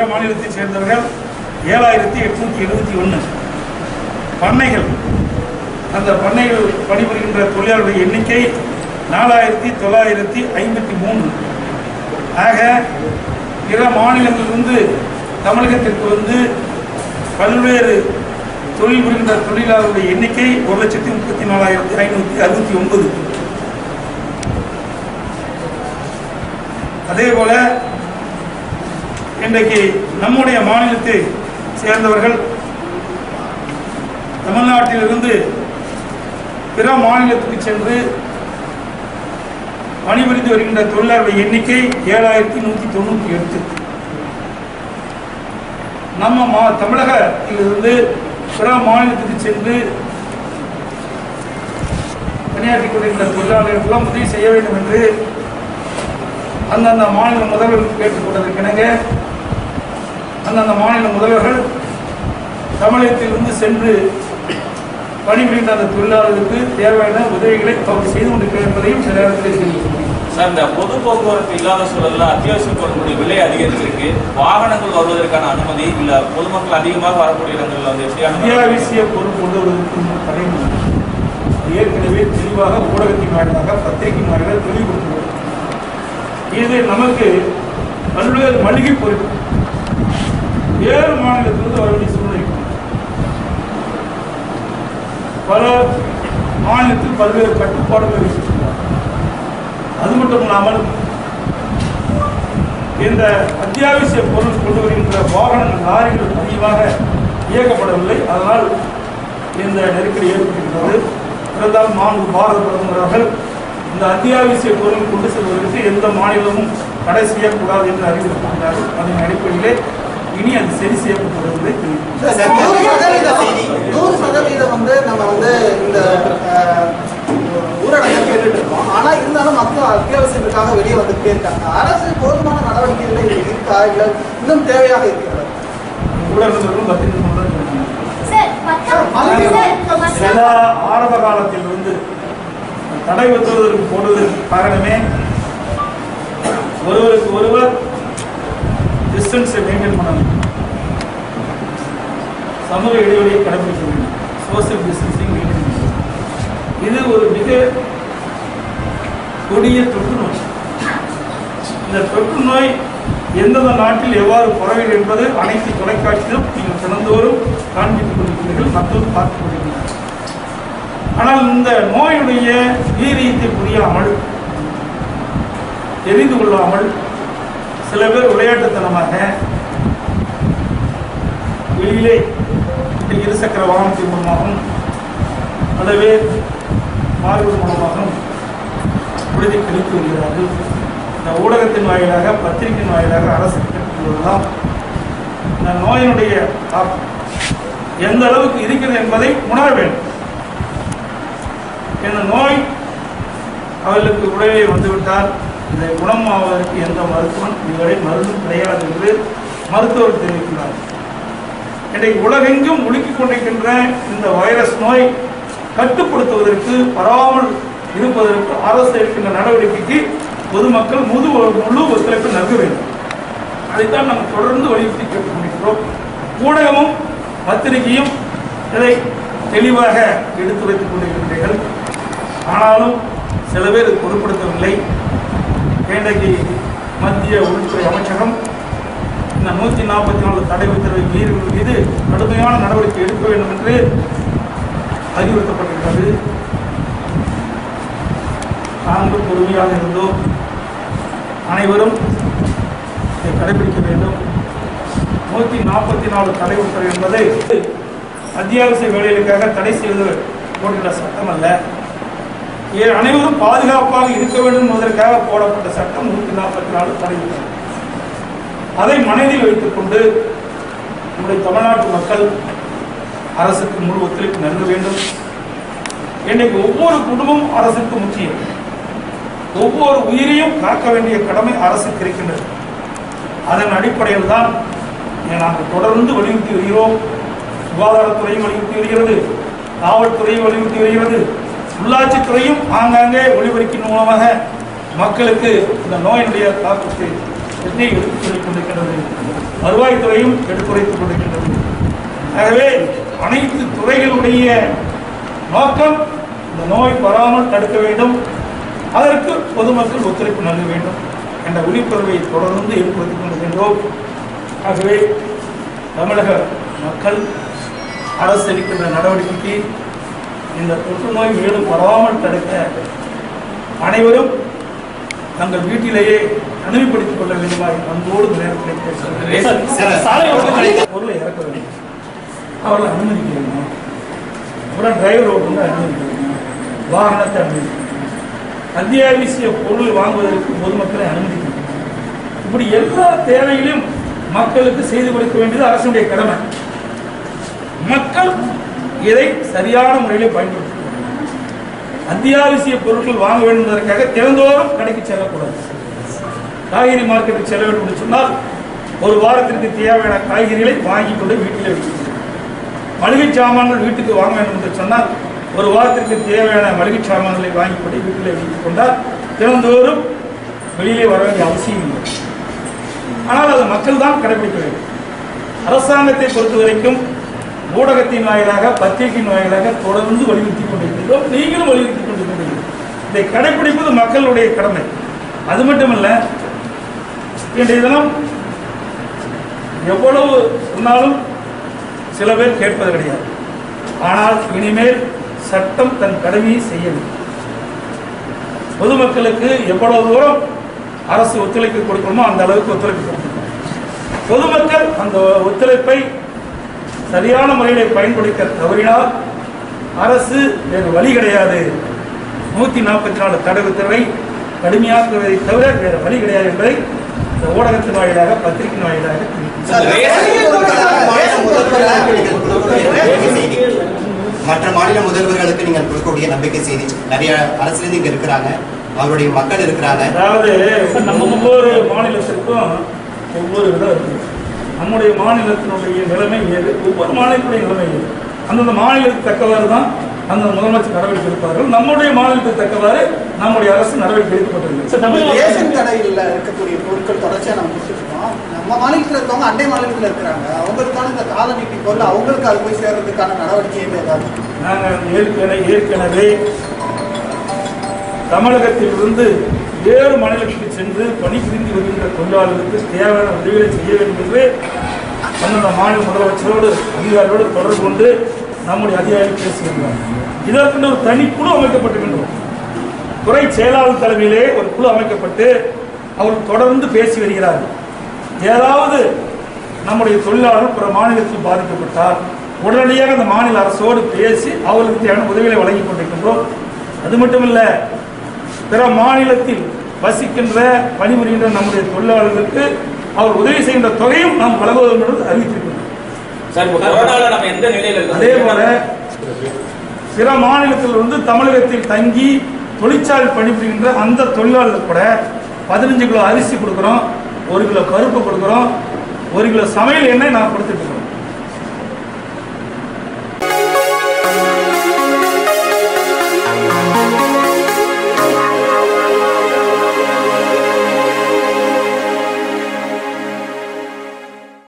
மாநிலத்தைச் சேர்ந்தவர்கள் ஏழாயிரத்தி எட்நூத்தி எழுபத்தி ஒன்று பண்ணைகள் அந்த பண்ணைகள் பணிபுரிகின்ற தொழிலாளர்களுடைய எண்ணிக்கை நாலாயிரத்தி தொள்ளாயிரத்தி ஐம்பத்தி மூணு ஆக பிற மாநிலங்களிலிருந்து தமிழகத்திற்கு வந்து பல்வேறு தொழில் புரிகின்ற தொழிலாளர்களுடைய எண்ணிக்கை ஒரு லட்சத்தி முப்பத்தி நாலாயிரத்தி ஐநூற்றி அறுபத்தி ஒன்பது அதே போல இன்றைக்கு நம்முடைய மாநிலத்தை சேர்ந்தவர்கள் தமிழ்நாட்டிலிருந்து பிற மாநிலத்துக்கு சென்று பணிபுரிந்து வருகின்ற தொழிலாளர்கள் எண்ணிக்கை ஏழாயிரத்தி நூற்றி தொண்ணூற்றி எட்டு நம்ம மா தமிழகத்திலிருந்து பிற மாநிலத்துக்கு சென்று பணியாற்றிக் கொண்டிருக்கிற தொழிலாளர்களுக்கெல்லாம் உதவி செய்ய வேண்டும் என்று அந்தந்த மாநில முதல்வர்கள் கேட்டுக்கொண்டதற்கிணங்க அந்தந்த மாநில முதல்வர்கள் தமிழகத்திலிருந்து சென்று பணிபுரிந்த அந்த தொழிலாளர்களுக்கு தேவையான உதவிகளை அவர் செய்து கொண்டிருக்கிறார் என்பதையும் சில நேரத்தில் தெரிவிக்கிறேன் சார் இந்த பொது போக்குவரத்து இல்லாத சூழல்ல அத்தியாவசிய பொருட்களுடைய விலை அதிகரிச்சிருக்கு வாகனங்கள் வருவதற்கான அனுமதி இல்ல பொதுமக்கள் அதிகமாக வரக்கூடிய இடங்கள்ல வந்து எப்படி அனுமதி அத்தியாவசிய பொருள் கொண்டு வருவதற்கு இன்னும் தடை இல்லை. ஏற்கனவே தெளிவாக ஊடகத்தின் வாயிலாக பத்திரிகை வாயிலாக தெளிவுபடுத்துகிறோம் இது நமக்கு பல்வேறு மளிகை பொருட்கள் வேறு மாநிலத்திலிருந்து வர வேண்டிய சூழ்நிலை இருக்கு. பல மாநிலத்தில் பல்வேறு கட்டுப்பாடுகள் விதிச்சிருக்கிறார் அது மட்டும் இல்லாமல் இந்த அத்தியாவசிய பொருள் கொண்டு வருகின்ற வாகனங்கள் லாரிகள் அதிகமாக இயக்கப்படவில்லை அதனால் இந்த நெருக்கடி ஏற்பட்டிருக்கிறது இருந்தால் மாண்பு பாரத பிரதமர் அவர்கள் இந்த அத்தியாவசிய பொருள் கொண்டு செல்வதற்கு எந்த மாநிலமும் தடை செய்யக்கூடாது என்று அறிவித்திருக்கிறார்கள் அதன் அடிப்படையிலே இனி அது சரி செய்யப்பட்டு வருவதை தெரிவிக்கிறேன். நூறு சதவீதம் நூறு சதவீதம் வந்து நம்ம வந்து இந்த அஹ், ஊரடங்கை கேட்டுட்டு இருக்கோம் ஆனா இருந்தாலும் மக்கள் அத்தியாவசியத்துக்காக வெளியே வந்துட்டே இருக்காங்க அரசு போதுமான நடவடிக்கைகள் இது இருக்கா இல்ல இன்னும் தேவையாக இருக்கிறது ஊடகங்களும் பத்திரிகை தான் சொல்லுங்க. சார் பத்தாம் சார் சில பத்தாம் ஆரம்ப காலத்திலிருந்து தடை உத்தரவுக்கு போடுவதற்கு காரணமே ஒருவருக்கு ஒருவர் டிஸ்டன்ஸை மெயின்டைன் பண்ணணும் சமூக இடைவெளியை கடைபிடிக்க வேண்டும் சோசியல் டிஸ்டன்சிங் மெயின்டைன் பண்ணணும் இது ஒரு மிக கொடிய தொற்று நோய் இந்த தொற்று நோய் எந்தெந்த நாட்டில் எவ்வாறு பரவுகிறது என்பது அனைத்து தொலைக்காட்சியிலும் நீங்கள் தினந்தோறும் காண்பித்துக் கொண்டிருக்கிறீர்கள் மக்கள் பார்த்துக் கொண்டிருக்கிறார்கள் ஆனால் இந்த நோயுடைய வீரியத்தை புரியாமல் தெரிந்து கொள்ளாமல் சில பேர் விளையாட்டுத்தனமாக வெளியிலே இந்த இருசக்கர வாகனத்தின் மூலமாகவும் அல்லது மாறுவது மூலமாகவும் பொழுதை கழித்து வருகிறார்கள் இந்த ஊடகத்தின் வாயிலாக பத்திரிகையின் வாயிலாக அரசு கேட்டுக்கொள்வதெல்லாம் இந்த நோயினுடைய தாக்கம் எந்த அளவுக்கு இருக்கிறது என்பதை உணர வேண்டும் இந்த நோய் அவர்களுக்கு உடலிலே வந்துவிட்டால் இதை குணமாவதற்கு எந்த மருத்துவம் இதுவரை மருந்து கிடையாது என்று மருத்துவர் தெரிவிக்கிறார் இன்றைக்கு உலகெங்கும் முழுக்கிக் கொண்டிருக்கின்ற இந்த வைரஸ் நோய் கட்டுப்படுத்துவதற்கு பரவாமல் இருப்பதற்கு அரசு எடுக்கின்ற நடவடிக்கைக்கு பொதுமக்கள் முழு முழு ஒத்துழைப்பு நல்க வேண்டும் அதைத்தான் நாம் தொடர்ந்து வலியுறுத்தி கேட்டுக்கொண்டிருக்கிறோம் ஊடகமும் பத்திரிகையும் இதை தெளிவாக எடுத்து வைத்துக் கொண்டிருக்கின்றீர்கள் ஆனாலும் சில பேர் இது பொருட்படுத்தவில்லை இன்றைக்கு மத்திய உள்துறை அமைச்சகம் இந்த நூற்றி நாற்பத்தி நாலு தடை உத்தரவை மீறுகள் மீது கடுமையான நடவடிக்கை எடுக்க வேண்டும் என்று அறிவுறுத்தப்பட்டிருக்கிறது நாங்கள் பொறுமையாக இருந்தோம் அனைவரும் இதை கடைபிடிக்க வேண்டும் நூற்றி நாற்பத்தி நாலு தடை உத்தரவு என்பதை அத்தியாவசிய வேலைகளுக்காக தடை செய்வது போட்டுள்ள சட்டம் அல்ல ஏ அனைவரும் பாதுகாப்பாக இருக்க வேண்டும் என்பதற்காக போடப்பட்ட சட்டம் நூற்றி நாற்பத்தி நாலு தடை உத்தரவு அதை மனதில் வைத்துக்கொண்டு நம்முடைய தமிழ்நாட்டு மக்கள் அரசுக்கு முழு ஒத்துழைப்பு நல்க வேண்டும் இன்னைக்கு ஒவ்வொரு குடும்பமும் அரசுக்கு முக்கியம் ஒவ்வொரு உயிரையும் காக்க வேண்டிய கடமை அரசுக்கு இருக்கின்றது அதன் அடிப்படையில் தான் இதை நாங்கள் தொடர்ந்து வலியுறுத்தி வருகிறோம் சுகாதாரத்துறையும் வலியுறுத்தி வருகிறது காவல்துறையும் வலியுறுத்தி வருகிறது உள்ளாட்சித்துறையும் ஆங்காங்கே ஒளிபரப்பின் மூலமாக மக்களுக்கு இந்த நோயினுடைய தாக்கத்தை என்னை எடுத்துச் சொல்லிக் கொண்டிருக்கின்றது வருவாய்த்துறையும் எடுத்துரைத்துக் கொண்டிருக்கின்றது ஆகவே அனைத்து துறைகளுடைய நோக்கம் இந்த நோய் வராமல் தடுக்க வேண்டும் அதற்கு பொதுமக்கள் ஒத்துழைப்பு நல்க வேண்டும் என்ற விழிப்புணர்வை தொடர்ந்து ஏற்படுத்திக் கொண்டிருக்கின்றோம் ஆகவே தமிழக மக்கள் அரசு எடுக்கின்ற நடவடிக்கைக்கு இந்த தொற்று நோய் மேலும் வராமல் தடுக்க அனைவரும் தங்கள் வீட்டிலேயே தனிமைப்படுத்திக் கொள்ள வேண்டுமாய் அன்போடு இந்த நேரத்தில் பேசுகிறேன் பொருளை இறக்க வேண்டும் அவர்களை அனுமதிக்க வேண்டும் அப்புறம் டிரைவர் வந்து அனுமதிக்க வேண்டும் வாகனத்தை அனுமதிக்க வேண்டும் அத்தியாவசிய பொருள் வாங்குவதற்கு பொதுமக்களை அனுமதிக்க வேண்டும் இப்படி எல்லா தேவைகளையும் மக்களுக்கு செய்து கொடுக்க வேண்டியது அரசுடைய கடமை மக்கள் இதை சரியான முறையில் பயன்படுத்த வேண்டும். அத்தியாவசிய பொருட்கள் வாங்க வேண்டும் என்பதற்காக தினந்தோறும் கடைக்கு செல்லக்கூடாது காய்கறி மார்க்கெட்டுக்கு செல்ல வேண்டும் என்று சொன்னால் ஒரு வாரத்திற்கு தேவையான காய்கறிகளை வாங்கி கொண்டு வீட்டில் வைக்கணும் மளிகை சாமான்கள் வீட்டுக்கு வாங்க வேண்டும் என்று சொன்னால் ஒரு வாரத்திற்கு தேவையான மளிகை சாமான்களை வாங்கி கொண்டு வீட்டில் வைத்துக் கொண்டால் தினந்தோறும் வெளியிலே வர வேண்டிய அவசியம் இல்லை ஆனால் அது மக்கள் தான் கடைபிடிக்க வேண்டும் அரசாங்கத்தை பொறுத்த வரைக்கும் ஊடகத்தின் வாயிலாக பத்திரிகையின் வாயிலாக தொடர்ந்து வலியுறுத்தி கொண்டிருக்கின்றோம் நீங்களும் வலியுறுத்தி கொண்டிருக்கின்றீர்கள் இதை கடைபிடிப்பது மக்களுடைய கடமை அது மட்டுமல்ல இன்றைய தினம் எவ்வளவு சொன்னாலும் சில பேர் கேட்பது கிடையாது ஆனால் இனிமேல் சட்டம் தன் கடமையை செய்ய வேண்டும் பொதுமக்களுக்கு எவ்வளவு தூரம் அரசு ஒத்துழைப்பு கொடுக்கணுமோ அந்த அளவுக்கு ஒத்துழைப்பு கொடுக்கணும் பொதுமக்கள் அந்த ஒத்துழைப்பை சரியான முறையில் பயன்படுத்த தவறினால் அரசு வேறு வழி கிடையாது நூற்றி நாற்பத்தி நாலு தடை உத்தரவை கடுமையாக்குவதை தவிர வேறு வழி கிடையாது என்பதை இந்த ஊடகத்தின் வாயிலாக பத்திரிகையின் வாயிலாக தெரிவிக்கிறேன். சார், ரேஷன் பொருட்களாக ரேஷன் பொருட்களாக நீங்கள் கொடுக்கக்கூடிய நம்பிக்கை செய்தி. மற்ற மாநில முதல்வர்களுக்கு நீங்கள் கொடுக்கக்கூடிய நம்பிக்கை செய்தி நிறைய அரசியல் இங்க இருக்கிறாங்க அவருடைய மக்கள் இருக்கிறாங்க அதாவது நம்ம ஒவ்வொரு மாநிலத்திற்கும் ஒவ்வொரு விதம் இருக்கு நம்முடைய மாநிலத்தினுடைய நிலைமை வேறு ஒவ்வொரு மாநிலத்துடைய நிலைமை வேறு அந்தந்த மாநிலத்துக்கு தக்கவாறு தான் அந்த முதலமைச்சர் நடவடிக்கை எடுப்பார்கள் நம்முடைய மாநிலத்துக்கு தக்கவாறு நம்முடைய அரசு நடவடிக்கை எடுக்கப்பட்டிருக்கு ரேஷன் கடையில் இருக்கக்கூடிய பொருட்கள் தொடர்ச்சியா நம்ம கொடுத்துருக்கோம் நம்ம மாநிலத்தில் இருக்கவங்க அண்டை மாநிலத்தில் இருக்கிறாங்க அவங்களுக்கான இந்த கால நீட்டி பொருள் அவங்களுக்கு அது போய் சேர்றதுக்கான நடவடிக்கை என்ன ஏதாவது நாங்கள் ஏற்கனவே ஏற்கனவே தமிழகத்திலிருந்து வேறு மாநிலத்துக்கு சென்று பணிபுரிந்து வருகின்ற தொழிலாளர்களுக்கு தேவையான உதவிகளை செய்ய வேண்டும் என்று அந்தந்த மாநில முதலமைச்சரோடு அதிகாரிகளோடு தொடர்பு கொண்டு நம்முடைய அதிகாரிகள் பேசுகின்றனர் இதற்கென்று ஒரு தனிக்குழு அமைக்கப்பட்டிருக்கின்றோம் துறை செயலாளர் தலைமையிலே ஒரு குழு அமைக்கப்பட்டு அவர்கள் தொடர்ந்து பேசி வருகிறார்கள் ஏதாவது நம்முடைய தொழிலாளர்கள் பிற மாநிலத்தில் பாதிக்கப்பட்டால் உடனடியாக அந்த மாநில அரசோடு பேசி அவர்களுக்கு தேவையான உதவிகளை வழங்கிக் கொண்டிருக்கின்றோம் அது மட்டுமல்ல பிற மாநிலத்தில் வசிக்கின்ற பணிபுரிகின்ற நம்முடைய தொழிலாளர்களுக்கு அவர் உதவி செய்கின்ற தொகையும் நாம் வழங்குவோம் என்று அறிவித்திருக்கிறோம் சார் இப்போ கொரோனால நம்ம எந்த நிலையில இருக்கோம் அதே போல பிற மாநிலத்தில் வந்து தமிழகத்தில் தங்கி தொழிற்சாலை பணிபுரிகின்ற அந்த தொழிலாளர்கள் கூட பதினஞ்சு கிலோ அரிசி கொடுக்குறோம் ஒரு கிலோ கருப்பு கொடுக்குறோம் ஒரு கிலோ சமையல் எண்ணெய் நான் கொடுத்துட்டு இருக்கோம்